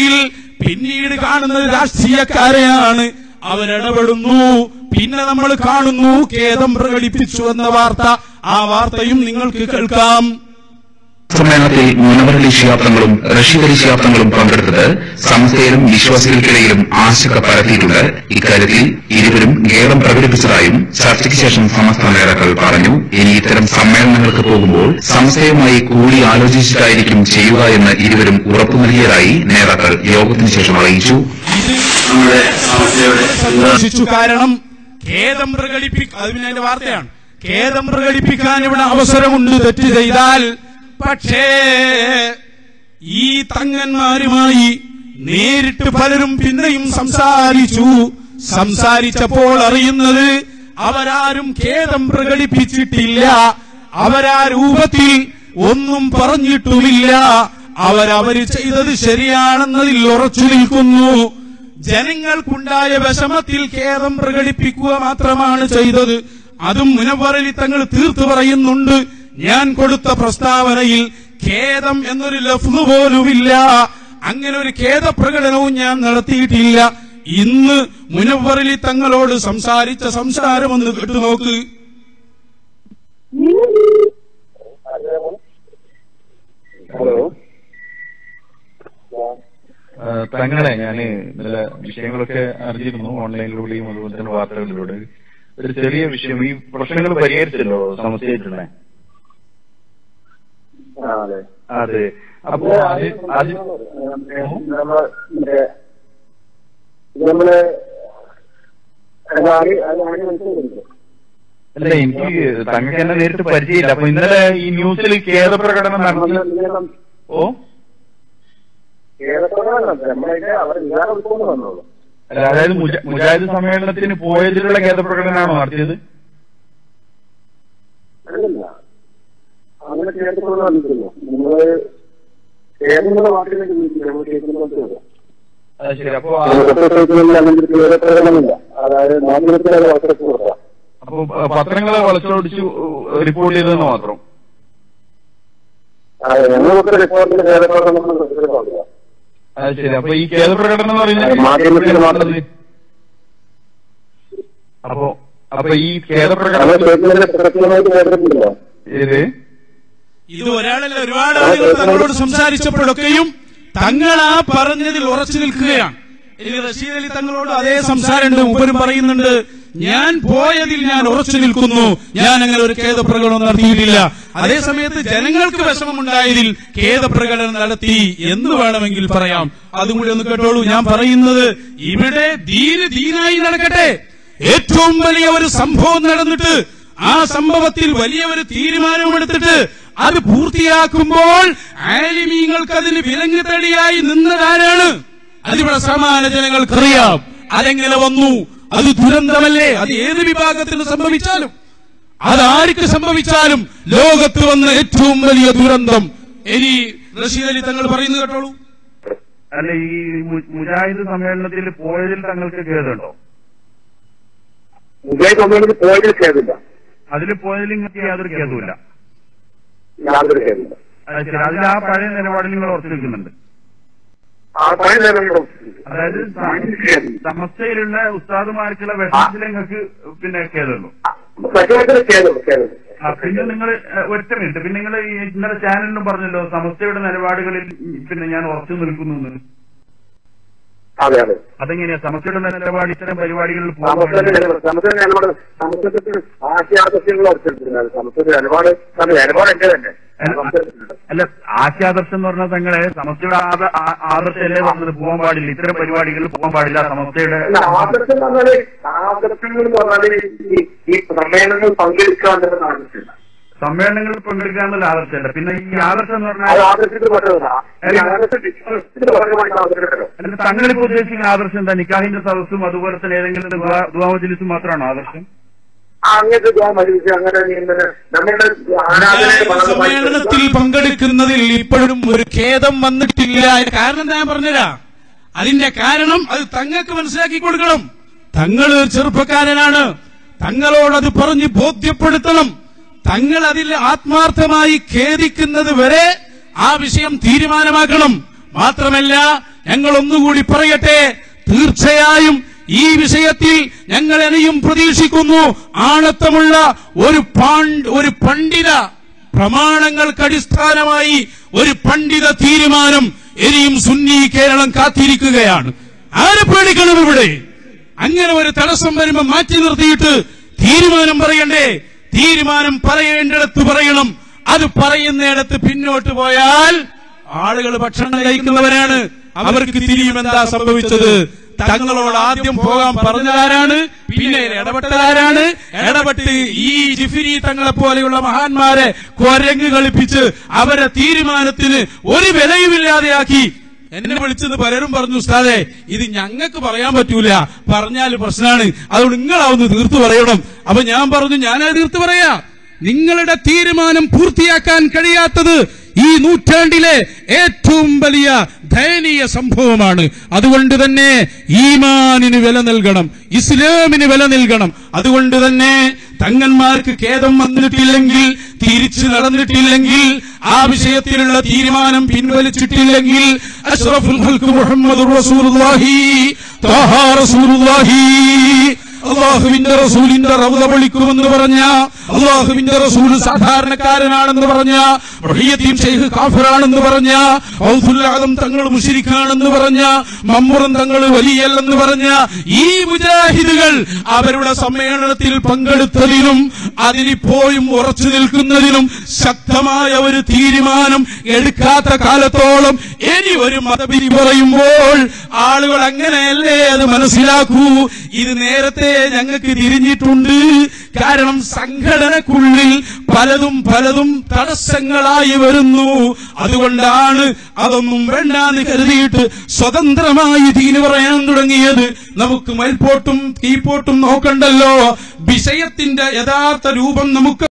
എങ്കിൽ പിന്നീട് കാണുന്നത് രാഷ്ട്രീയക്കാരെയാണ് അവരിടപെടുന്നു പിന്നെ നമ്മൾ കാണുന്നു ഖേദം പ്രകടിപ്പിച്ചു എന്ന വാർത്ത ആ വാർത്തയും നിങ്ങൾക്ക് കേൾക്കാം സമ്മേളനത്തിൽ മുനവറലി ശിഹാബ്ദങ്ങളും റഷീദലി ശിഹാബ്ദങ്ങളും പങ്കെടുത്തത് സംസ്ഥയിലും വിശ്വാസികൾക്കിടയിലും ആശങ്ക പരത്തിയിട്ടുണ്ട് ഇക്കാര്യത്തിൽ ഇരുവരും ഖേദം പ്രകടിപ്പിച്ചതായും ചർച്ചയ്ക്ക് ശേഷം സമസ്ത നേതാക്കൾ പറഞ്ഞു ഇനി ഇത്തരം സമ്മേളനങ്ങൾക്ക് പോകുമ്പോൾ സംസ്ഥയുമായി കൂടി ആലോചിച്ചിട്ടായിരിക്കും ചെയ്യുക എന്ന് ഇരുവരും ഉറപ്പു നൽകിയതായി നേതാക്കൾ യോഗത്തിന് ശേഷം അറിയിച്ചു നമ്മുടെ സമസ്യയുടെ സന്തോഷിച്ചു കാരണം ഖേദം പ്രകടിപ്പിക്ക അത് പിന്നെ അതിന്റെ വാർത്തയാണ് ഖേദം പ്രകടിപ്പിക്കാൻ ഇവിടെ അവസരമുണ്ട് തെറ്റ് ചെയ്താൽ പക്ഷേ ഈ തങ്ങന്മാരുമായി നേരിട്ട് പലരും പിന്നെയും സംസാരിച്ചു സംസാരിച്ചപ്പോൾ അറിയുന്നത് അവരാരും ഖേദം പ്രകടിപ്പിച്ചിട്ടില്ല അവരാ രൂപത്തിൽ ഒന്നും പറഞ്ഞിട്ടുമില്ല അവരവര് ചെയ്തത് ശരിയാണെന്നതിൽ ഉറച്ചു നിൽക്കുന്നു ജനങ്ങൾക്കുണ്ടായ വിഷമത്തിൽ ഖേദം പ്രകടിപ്പിക്കുക മാത്രമാണ് ചെയ്തത് അതും മുനവറലി തങ്ങൾ തീർത്തു പറയുന്നുണ്ട് ഞാൻ കൊടുത്ത പ്രസ്താവനയിൽ ഖേദം എന്നൊരു ലഫ്ല് പോലുമില്ല അങ്ങനെ ഒരു ഖേദപ്രകടനവും ഞാൻ നടത്തിയിട്ടില്ല ഇന്ന് മുനവറലി തങ്ങളോട് സംസാരിച്ച സംസാരം ഒന്ന് കേട്ടുനോക്ക് ഹലോ ആ, തങ്ങളെ ഞാന് ഇന്നലെ വിഷയങ്ങളൊക്കെ അറിഞ്ഞിരുന്നു ഓൺലൈനിലൂടെയും അതുപോലെ തന്നെ വാർത്തകളിലൂടെ ഒരു ചെറിയ വിഷയം ഈ പ്രശ്നങ്ങൾ പരിഹരിച്ചല്ലോ സമസ്യയായിട്ടുള്ള ആ അതെ അതെ അപ്പോ അത് അത് നമ്മള് മറ്റേ ഇത് നമ്മള് അത് ആര് അത് ആര് മനസ്സിലാക്കുന്നുണ്ടോ അല്ല എനിക്ക് തങ്ങൾക്ക് എന്നെ നേരിട്ട് പരിചയമില്ല അപ്പൊ ഇന്നലെ ഈ ന്യൂസിൽ ഖേദപ്രകടനം നടത്തി ഓ ഏതൊക്കെ നമ്മളതിന്റെ അവർ വികാരം ഉൾക്കൊണ്ട് വന്നോളൂ അല്ല, അതായത് മുജ- മുജാഹിദ് സമ്മേളനത്തിന് പോയതിലുള്ള ഖേദപ്രകടനമാണോ നടത്തിയത് അല്ലല്ല അങ്ങനെ കേരളത്തോട് വന്നിട്ടില്ല നമ്മള് കേരളങ്ങളുടെ വാക്കിലേക്ക് വിളിക്കില്ല നമ്മൾ കേൾക്കുന്നത് അത് ശരി അപ്പൊ ആ- അങ്ങനത്തെ കേരളപ്രകടനമില്ല അതായത് മാധ്യമത്തിൽ അത് അവസരത്തിൽ കൊടുക്കാം അപ്പൊ പത്രങ്ങളെ വളച്ചൊടിച്ചു റിപ്പോർട്ട് ചെയ്തതെന്ന് മാത്രം അതെ ഞങ്ങൾക്ക് റിപ്പോർട്ടിൽ കേരളപ്രകടനം നമ്മൾ ശ്രദ്ധിച്ചിട്ടില്ല അത് ശരി അപ്പൊ ഈ ഖേദപ്രകടനം എന്ന് മാധ്യമത്തിൽ മാത്രം. പറയുന്നത് അപ്പൊ അപ്പൊ ഈ നമ്മൾ ഖേദപ്രകടനം സ്റ്റേറ്റ്മെന്റ് പ്രത്യേകമായിട്ട് കേട്ടിട്ടില്ല ഏത് ഇത് ഒരാളല്ല ഒരുപാട് ആളുകൾ തങ്ങളോട് സംസാരിച്ചപ്പോഴൊക്കെയും തങ്ങൾ ആ പറഞ്ഞതിൽ ഉറച്ചു നിൽക്കുകയാണ് ഇനി റഷീദ് അലി തങ്ങളോട് അതേ സംസാരമുണ്ട് മുമ്പരും പറയുന്നുണ്ട് ഞാൻ പോയതിൽ ഞാൻ ഉറച്ചു നിൽക്കുന്നു ഞാൻ അങ്ങനെ ഒരു ഖേദപ്രകടനം നടത്തിയിട്ടില്ല അതേ സമയത്ത് ജനങ്ങൾക്ക് വിഷമമുണ്ടായതിൽ ഖേദപ്രകടനം നടത്തി എന്ന് വേണമെങ്കിൽ പറയാം അതും കൂടി ഒന്ന് കേട്ടോളൂ ഞാൻ പറയുന്നത് ഇവിടെ ദീന് ദീനായി നടക്കട്ടെ ഏറ്റവും വലിയ ഒരു സംഭവം നടന്നിട്ട് ആ സംഭവത്തിൽ വലിയ ഒരു തീരുമാനമെടുത്തിട്ട് അത് പൂർത്തിയാക്കുമ്പോൾ ആലിമീങ്ങൾക്ക് അതിന് വിലങ്ങ് തടിയായി നിന്നതാരാണ് അതിവിടെ സമാന ജനങ്ങൾക്കറിയാം അതെങ്ങനെ വന്നു അത് ദുരന്തമല്ലേ അത് ഏത് വിഭാഗത്തിന് സംഭവിച്ചാലും അതാർക്ക് സംഭവിച്ചാലും ലോകത്ത് വന്ന ഏറ്റവും വലിയ ദുരന്തം ഇനി റഷീദ് അലി തങ്ങൾ പറയുന്നത് കേട്ടോളൂ അല്ല ഈ മു- മുജാഹിദ് സമ്മേളനത്തിൽ പോയതിൽ തങ്ങൾക്ക് ഖേദമുണ്ടോ മുജാഹിദ് കമ്മ്യൂണിറ്റി പോയതിൽ കേൾക്കില്ല അതിൽ പോയതിൽ നിങ്ങൾക്ക് യാതൊരു ഖേദവുമില്ല യാതൊരു കേൾക്കില്ല അത് ശരി അതിൽ ആ പഴയ നിലപാടിൽ നിങ്ങൾ ഉറച്ചു നിൽക്കുന്നുണ്ട് ആ പഴയ നേരങ്ങളും അതായത് സ- സമസ്തയിലുള്ള ഉസ്താദുമാർക്കുള്ള വിഷമത്തിൽ നിങ്ങൾക്ക് പിന്നെ ഖേദമുള്ളൂ സത്യത്തിൽ കേൾക്കും കേൾക്കും ആ, പിന്നെ നിങ്ങൾ ഒറ്റ മിനിറ്റ് പിന്നെ നിങ്ങൾ ഇന്നലെ ചാനലിലും പറഞ്ഞല്ലോ സമസ്തയുടെ നിലപാടുകളിൽ പിന്നെ ഞാൻ ഉറച്ചു നിൽക്കുന്നു എന്ന്. അതെ അതെ അതെങ്ങനെയാ സമസ്തയുടെ നിലപാട് ഇത്തരം പരിപാടികളിൽ സമസ്തന്റെ പോകുമ്പോൾ നിലപാട് സമസ്തന്റെ നിലപാട് സമസ്തത്തിൽ ആശയാദർശങ്ങൾ ഉറച്ചെടുത്തിരുന്നത് സമസ്തയുടെ നിലപാട് കാരണം നിലപാട് എന്റെ തന്നെ ഞാൻ സംസാരിച്ചിട്ടുണ്ട്. അല്ല ആശയാദർശം എന്ന് പറഞ്ഞാൽ തങ്ങളെ സമസ്തയുടെ ആദ- ആ- ആദർശമല്ലേ പറഞ്ഞത് പോകാൻ പാടില്ല ഇത്തരം പരിപാടികളിൽ പോകാൻ പാടില്ല സമസ്തയുടെ അല്ല ആദർശം എന്ന് പറഞ്ഞാല് ആദർശങ്ങൾ എന്ന് പറഞ്ഞാല് ഈ- ഈ സമ്മേളനങ്ങൾ പങ്കെടുക്കുക എന്നുള്ളത് ആദർശമില്ല സമ്മേളനങ്ങളിൽ പങ്കെടുക്കുക എന്നുള്ള ആദർശമല്ല പിന്നെ ഈ ആദർശം എന്ന് അത് പറഞ്ഞാൽ ആദർശത്തിൽ പെട്ടതല്ല ഈ ആദർശം വിശ്വാസത്തിന്റെ ഭാഗമായിട്ട് ആദർശമല്ലോ അല്ല തങ്ങളിപ്പോ ഉദ്ദേശിക്കുന്ന ആദർശം എന്താ നിക്കാഹിന്റെ സദസ്സും അതുപോലെ തന്നെ ഏതെങ്കിലും ദുവാമജിലിസും മാത്രമാണോ ആദർശം അങ്ങനത്തെ മനുഷ്യ അങ്ങനെ നീന്തല് നമ്മളുടെ ആരാധനയുടെ ഭാഗമായിട്ട് സമ്മേളനത്തിൽ പങ്കെടുക്കുന്നതിൽ ഇപ്പോഴും ഒരു ഖേദം വന്നിട്ടില്ല അതിന്റെ കാരണം എന്താ ഞാൻ പറഞ്ഞുതരാ അതിന്റെ കാരണം അത് തങ്ങൾക്ക് മനസ്സിലാക്കി കൊടുക്കണം തങ്ങൾ ഒരു ചെറുപ്പക്കാരനാണ് തങ്ങളോട് അത് പറഞ്ഞ് ബോധ്യപ്പെടുത്തണം തങ്ങൾ അതിൽ ആത്മാർത്ഥമായി ഖേദിക്കുന്നത് വരെ ആ വിഷയം തീരുമാനമാക്കണം മാത്രമല്ല ഞങ്ങൾ ഒന്നുകൂടി പറയട്ടെ തീർച്ചയായും ഈ വിഷയത്തിൽ ഞങ്ങൾ ഇനിയും പ്രതീക്ഷിക്കുന്നു ആണത്തമുള്ള ഒരു പാണ്ട് ഒരു പണ്ഡിത പ്രമാണങ്ങൾക്ക് അടിസ്ഥാനമായി ഒരു പണ്ഡിത തീരുമാനം ഇനിയും സുന്നി കേരളം കാത്തിരിക്കുകയാണ് ആരെ പേടിക്കണം ഇവിടെ അങ്ങനെ ഒരു തടസ്സം വരുമ്പോ മാറ്റി നിർത്തിയിട്ട് തീരുമാനം പറയണ്ടേ തീരുമാനം പറയേണ്ടിടത്ത് പറയണം അത് പറയുന്നിടത്ത് പിന്നോട്ട് പോയാൽ ആളുകൾ ഭക്ഷണം കഴിക്കുന്നവരാണ് അവർക്ക് തിരിയും എന്താ സംഭവിച്ചത് തങ്ങളോട് ആദ്യം പോകാൻ പറഞ്ഞതാരാണ് പിന്നെ ഇടപെട്ടതാരാണ് ഇടപെട്ട് ഈ ജിഫിരി തങ്ങളെ പോലെയുള്ള മഹാന്മാരെ കൊരങ്ങ് കളിപ്പിച്ച് അവരെ തീരുമാനത്തിന് ഒരു വിലയുമില്ലാതെയാക്കി എന്നെ വിളിച്ചത് പലരും പറഞ്ഞു ഉസ്താദെ ഇത് ഞങ്ങൾക്ക് പറയാൻ പറ്റൂല പറഞ്ഞാൽ പ്രശ്നമാണ് അതുകൊണ്ട് നിങ്ങളാവുന്ന തീർത്തു പറയണം അപ്പൊ ഞാൻ പറഞ്ഞു ഞാനത് തീർത്തു പറയാ നിങ്ങളുടെ തീരുമാനം പൂർത്തിയാക്കാൻ കഴിയാത്തത് ഈ നൂറ്റാണ്ടിലെ ഏറ്റവും വലിയ ദയനീയ സംഭവമാണ് അതുകൊണ്ട് തന്നെ ഈമാനിന് വില നൽകണം ഇസ്ലാമിന് വില നൽകണം അതുകൊണ്ട് തന്നെ തങ്ങന്മാർക്ക് ഖേദം വന്നിട്ടില്ലെങ്കിൽ തിരിച്ചു നടന്നിട്ടില്ലെങ്കിൽ ആ വിഷയത്തിലുള്ള തീരുമാനം പിൻവലിച്ചിട്ടില്ലെങ്കിൽ അഷ്റഫുൽ ഖൽഖ് മുഹമ്മദ് റസൂലുള്ളാഹി ത്വഹ റസൂലുള്ളാഹി അള്ളാഹുവിന്റെ റസൂലിന്റെ റൗദ വിളിക്കുമെന്ന് പറഞ്ഞ അള്ളാഹുവിന്റെ റസൂൽ സാധാരണക്കാരനാണെന്ന് പറഞ്ഞ റഹിയത്തീം ഷെയ്ഖ് കാഫിറാണെന്ന് പറഞ്ഞ ഔദുല്ലാദം തങ്ങൾ മുഷിരിക്കാണെന്ന് പറഞ്ഞ മമ്മുറം തങ്ങൾ വലിയല്ലെന്ന് പറഞ്ഞ ഈ മുജാഹിദുകൾ അവരുടെ സമ്മേളനത്തിൽ പങ്കെടുത്തതിനും അതിലിപ്പോഴും ഉറച്ചു നിൽക്കുന്നതിനും ശക്തമായ ഒരു തീരുമാനം എടുക്കാത്ത കാലത്തോളം ഇനി ഒരു മതപിരി പറയുമ്പോൾ ആളുകൾ അങ്ങനെയല്ലേ അത് മനസ്സിലാക്കൂ ഇത് നേരത്തെ ഞങ്ങൾക്ക് തിരിഞ്ഞിട്ടുണ്ട് കാരണം സംഘടനക്കുള്ളിൽ പലതും പലതും തടസ്സങ്ങളായി വരുന്നു അതുകൊണ്ടാണ് അതൊന്നും വേണ്ടാന്ന് കരുതിയിട്ട് സ്വതന്ത്രമായി തീന് പറയാൻ തുടങ്ങിയത് നമുക്ക് മേൽപോട്ടും കീപ്പോട്ടും നോക്കണ്ടല്ലോ വിഷയത്തിന്റെ യഥാർത്ഥ രൂപം നമുക്ക്